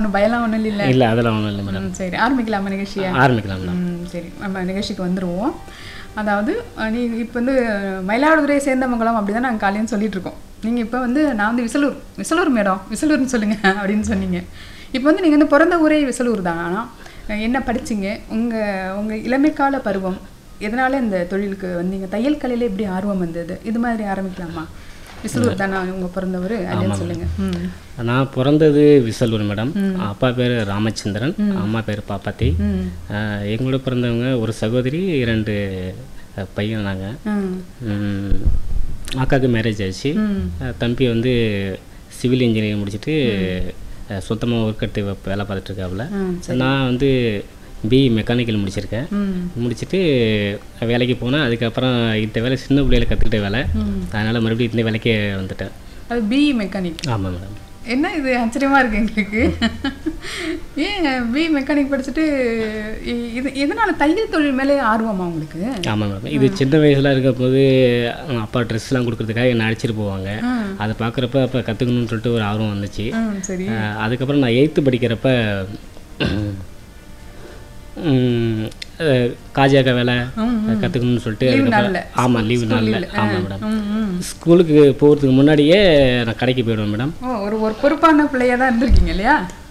ஒன்றும் பயம்லாம் ஒன்றும் இல்லை இல்லை அதெல்லாம் ஒன்றும் இல்லை மேடம் ம், சரி ஆரம்பிக்கலாமா நிகழ்ச்சியா ஆரம்பிக்கலாம் மேடம் ம், சரி நம்ம நிகழ்ச்சிக்கு வந்துருவோம் அதாவது அஹ், நீ இப்போ வந்து மயிலாடுதுறையை சேர்ந்தவங்களாம் அப்படி தான் நாங்கள் காலையில் சொல்லிட்டு இருக்கோம் நீங்கள் இப்போ வந்து நான் வந்து விசலூர் விசலூர் மேடம் விசலூர்னு சொல்லுங்க அப்படின்னு சொன்னீங்க இப்போ வந்து நீங்கள் வந்து பிறந்த ஊரே விசலூர் தான் ஆனால் என்ன படிச்சீங்க உங்கள் உங்கள் இளமைக்கால பருவம் எதனால இந்த தொழிலுக்கு வந்தீங்க தையல் கலையில் எப்படி ஆர்வம் வந்தது இது மாதிரி ஆரம்பிக்கலாமா விசலூர் தானே உங்கள் பிறந்தவர் அப்படின்னு சொல்லுங்க ம் நான் பிறந்தது விசலூர் மேடம் அப்பா பேர் ராமச்சந்திரன் அம்மா பேர் பாப்பாத்தி ம் ஆஹ் எங்களோட பிறந்தவங்க ஒரு சகோதரி இரண்டு அஹ், பையன் நாங்கள் ம் அக்காவுக்கு மேரேஜ் ஆச்சு ம் அஹ், தம்பி வந்து சிவில் இன்ஜினியரிங் முடிச்சுட்டு சொந்தமாக ஒர்க் எடுத்து வ- வேலை பார்த்துட்டு இருக்காப்புல ம் நான் வந்து பிஇ மெக்கானிக்கல் முடிச்சிருக்கேன் ம் முடிச்சுட்டு வேலைக்கு போனேன் அதுக்கப்புறம் இந்த வேலை சின்ன பிள்ளையில கற்றுக்கிட்ட வேலை ம் அதனால் மறுபடியும் இந்த வேலைக்கே வந்துட்டேன் அது பிஇ மெக்கானிக் ஆமாம் மேடம் என்ன இது ஆச்சரியமா இருக்கு எங்களுக்கு ஏன் பி மெக்கானிக் படிச்சுட்டு இ- இது எதனால தையல் தொழில் மேலே ஆர்வமா உங்களுக்கு ஆமாம் மேடம் இது சின்ன வயசில் இருக்கும்போது அவங்க அப்பா ட்ரெஸ்லாம் கொடுக்கறதுக்காக என்னை அழைச்சிட்டு போவாங்க ஆ. அதை பார்க்குறப்ப அப்போ கற்றுக்கணும்னு சொல்லிட்டு ஒரு ஆர்வம் வந்துச்சு ம் சரி அஹ் அதுக்கப்புறம் நான் எயித்து படிக்கிறப்ப ம், அஹ் காஜாக்க வேலை ம், கற்றுக்கணும்னு சொல்லிட்டு Leave அதுக்கப்புறம் நாள்ல. ஆமாம் லீவு School நாளில் leave ல. ஆமாம் மேடம் ம் ம் ஸ்கூலுக்கு போகிறதுக்கு முன்னாடியே நான் கடைக்கு போயிடுவேன் மேடம் ஓ ஒரு ஒரு பொறுப்பான பிள்ளையா தான் இருந்திருக்கீங்க இல்லையா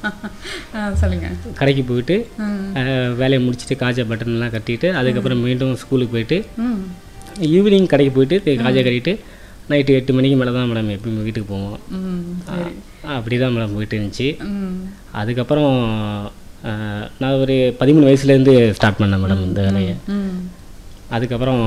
ஆ, சொல்லுங்க கடைக்கு போயிட்டு ம் அஹ், வேலையை முடிச்சுட்டு காஜா பட்டன்லாம் கட்டிட்டு அதுக்கப்புறம் மீண்டும் ஸ்கூலுக்கு போயிட்டு ம் ஈவினிங் கடைக்கு போயிட்டு தி- காஜா கட்டிட்டு நைட்டு எட்டு மணிக்கு மேலே தான் மேடம் எப்பயுமே வீட்டுக்கு போவோம் ம் சரி அப்படி தான் மேடம் போயிட்டு இருந்துச்சு ம் அதுக்கப்புறம் அஹ், நான் ஒரு பதிமூணு வயசுலேருந்து ஸ்டார்ட் பண்ணேன் மேடம் இந்த வேலையை ம் அதுக்கப்புறம்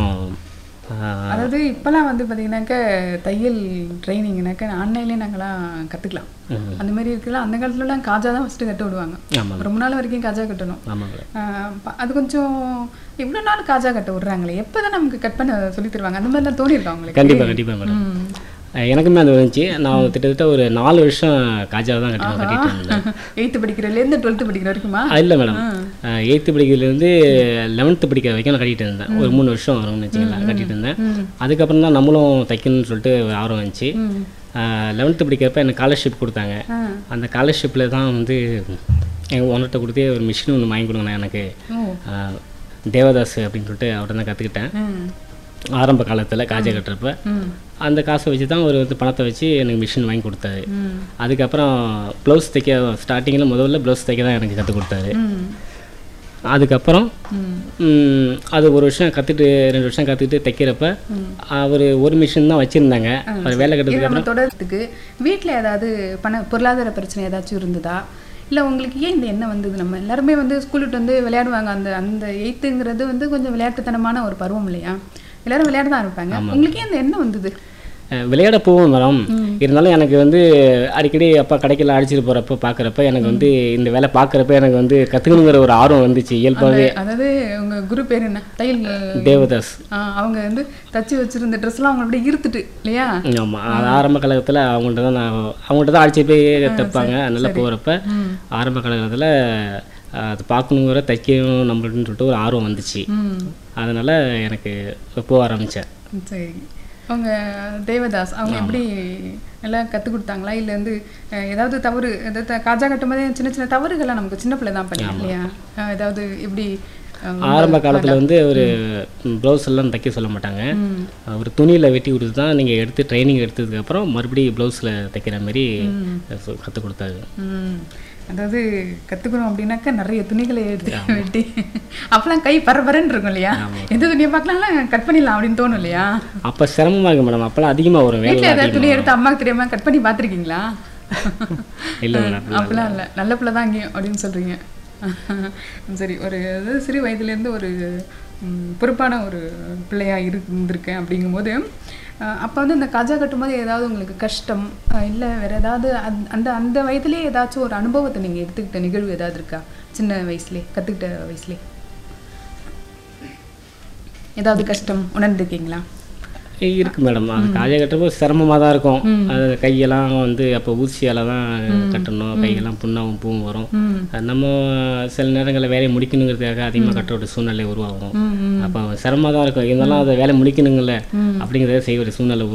அஹ், அதாவது இப்போல்லாம் வந்து பார்த்தீங்கன்னாக்க தையல் ட்ரைனிங்னாக்க ஆன்லைன்லேயே நாங்களாம் கற்றுக்கலாம் ம். அந்த மாதிரி இருக்கலாம் அந்த காலத்துலலாம் காஜா தான் ஃபஸ்ட்டு கட்ட விடுவாங்க ஆமாம் ரொம்ப நாள் வரைக்கும் காஜா கட்டணும் ஆமாம் மேடம் ஆஹ் ப- அது கொஞ்சம் இவ்வளோ நாள் காஜா கட்ட விடுறாங்களே எப்போ தான் நமக்கு கட் பண்ண சொல்லி தருவாங்க அந்த மாதிரிலாம் தோணியிருக்கா உங்களுக்கு கண்டிப்பாக கண்டிப்பாக மேடம் ம். அஹ், எனக்குமே அது வந்துச்சு நான் கிட்டத்தட்ட ஒரு நாலு வருஷம் காஜாவை தான் கட்டி கட்டிட்டு இருந்தேன் எயித்து படிக்கிறதுலேருந்து டுவெல்த்து படிக்கிற வரைக்குமா இல்லை மேடம் எயித்து படிக்கிறதுலேருந்து லெவன்த்து படிக்கிற வரைக்கும் நான் கட்டிட்டு இருந்தேன் ஒரு மூணு வருஷம் வரும்னு வச்சுக்கலாம் கட்டிட்டு இருந்தேன் ம். அதுக்கப்புறம் தான் நம்மளும் தைக்கணும்னு சொல்லிட்டு ஒரு ஆர்வம் வந்துச்சு ம். லெவன்த்து படிக்கிறப்ப எனக்கு ஸ்காலர்ஷிப் கொடுத்தாங்க ஆ. அந்த ஸ்காலர்ஷிப்பில் தான் வந்து எங்கள் ஓனர்கிட்ட கொடுத்து ஒரு மிஷின் ஒன்று வாங்கி கொடுங்கண்ணா எனக்கு ஓ ஆஹ், தேவதாஸ் அப்படின்னு சொல்லிட்டு அவர்கிட்ட தான் கற்றுக்கிட்டேன் ம். ஆரம்ப காலத்தில் காஜை கட்டுறப்ப ம். அந்த காசை வச்சு தான் ஒரு வந்து பணத்தை வச்சு எனக்கு மிஷின் வாங்கி கொடுத்தாரு ம். அதுக்கப்புறம் ப்ளவுஸ் தைக்க ஸ்டார்டிங்கில் முதல்ல ப்ளவுஸ் தைக்க தான் எனக்கு கற்றுக் கொடுத்தாரு ம். அதுக்கப்புறம் ம். ம், அது ஒரு வருஷம் கற்றுட்டு ரெண்டு வருஷம் கற்றுக்கிட்டு தைக்கிறப்ப அவர் ஒரு மிஷின் தான் வச்சுருந்தாங்க அவர் வேலை இது கட்டுறதுக்கு நம்ம தொடர்றதுக்கு வீட்டில் ஏதாவது பண பொருளாதார பிரச்சனை ஏதாச்சும் இருந்ததா இல்லை உங்களுக்கு ஏன் இந்த எண்ணம் வந்தது நம்ம எல்லாருமே வந்து ஸ்கூல் விட்டு வந்து விளையாடுவாங்க அந்த அந்த எயித்துங்கிறது வந்து கொஞ்சம் விளையாட்டுத்தனமான ஒரு பருவம் இல்லையா எல்லாரும் விளையாட தான் இருப்பாங்க உங்களுக்கு ஏன் இந்த எண்ணம் வந்தது அஹ், விளையாட போவோம் மேடம் இருந்தாலும் எனக்கு வந்து அடிக்கடி அப்பா கடைக்கெல்லாம் அடிச்சிட்டு போகிறப்ப பார்க்குறப்ப எனக்கு வந்து இந்த வேலை பார்க்குறப்ப எனக்கு வந்து கற்றுக்கணுங்கிற ஒரு ஆர்வம் வந்துச்சு இயல்பாகவே அதாவது உங்க குரு பேர் என்ன தையல் தேவதாஸ் ஆ, அவங்க வந்து தச்சு வச்சிருந்த ட்ரெஸ்லாம் அவங்க அப்படியே இருத்துட்டு இல்லையா ஆமாம் அது ஆரம்ப காலகட்டத்தில் அவங்கள்ட்ட தான் நான் அவங்கள்ட்ட தான் அடிச்சு போய் தைப்பாங்க நல்லா போகிறப்ப ஆரம்ப காலகட்டத்தில் அது பார்க்கணுங்கிற தைக்கணும் நம்மளுன்னு சொல்லிட்டு ஒரு ஆர்வம் வந்துச்சு ம் அதனால் எனக்கு போக ஆரம்பித்தேன் சரி அவங்க தேவதாஸ் அவங்க எப்படி நல்லா கற்றுக் கொடுத்தாங்களா இல்லை வந்து அஹ், ஏதாவது தவறு ஏதாவது காஜா கட்டும் போதே சின்ன சின்ன தவறுகள்லாம் நமக்கு சின்ன பிள்ளை தான் பண்ணி இல்லையா அஹ், ஏதாவது எப்படி அஹ், ஆரம்ப காலத்தில் வந்து ஒரு ப்ளவுஸ் எல்லாம் தைக்க சொல்ல மாட்டாங்க ம், ஒரு துணியில் வெட்டி கொடுத்து தான் நீங்கள் எடுத்து ட்ரைனிங் எடுத்ததுக்கப்புறம் மறுபடியும் ப்ளவுஸில் தைக்கிற மாதிரி கற்றுக் கொடுத்தாரு ம். அதாவது கற்றுக்கணும் அப்படின்னாக்கா நிறைய துணிகளை எடுத்து வெட்டி அப்பெல்லாம் கை பரபரன்னு இருக்கும் இல்லையா எந்த துணியை பார்க்கலாம்லாம் கட் பண்ணிடலாம் அப்படின்னு தோணும் இல்லையா அப்போ சிரமமாக இருக்கு மேடம் அப்போல்லாம் அதிகமாக வரும் வேலை வீட்டில் ஏதாவது துணி எடுத்து அம்மாவுக்கு தெரியாம கட் பண்ணி பார்த்துருக்கீங்களா இல்லை மேடம் அப்படிலாம் இல்லை நல்ல பிள்ளை தான் அங்கேயும் அப்படின்னு சொல்கிறீங்க சரி ஒரு அதாவது சிறு வயதுலேருந்து ஒரு ம், பொறுப்பான ஒரு பிள்ளையாக இருந்திருக்கேன் அப்படிங்கும்போது அப்போ வந்து இந்த கஜா கட்டும்போது ஏதாவது உங்களுக்கு கஷ்டம் இல்லை வேறு ஏதாவது அந்த- அந்த அந்த வயதுலேயே ஏதாச்சும் ஒரு அனுபவத்தை நீங்கள் எடுத்துக்கிட்ட நிகழ்வு ஏதாவது இருக்கா சின்ன வயசுலேயே கற்றுக்கிட்ட வயசுலேயே ஏதாவது கஷ்டம் உணர்ந்துருக்கீங்களா இருக்கு மேடம் அது காஜா கட்டுறப்போ சிரமமாக தான் இருக்கும் அது கையெல்லாம் வந்து அப்போ ஊசியால் தான் கட்டணும் கையெல்லாம் புண்ணாவும் பூவும் வரும் ம் அது நம்ம சில நேரங்களில் வேலையை முடிக்கணுங்கிறதுக்காக அதிகமாக கட்டுற ஒரு சூழ்நிலை உருவாகும் ம் ம் அப்போ சிரமமாக தான் இருக்கும் இருந்தாலும் அதை வேலை முடிக்கணுங்கல்ல அப்படிங்கிறத செய்ய ஒரு சூழ்நிலை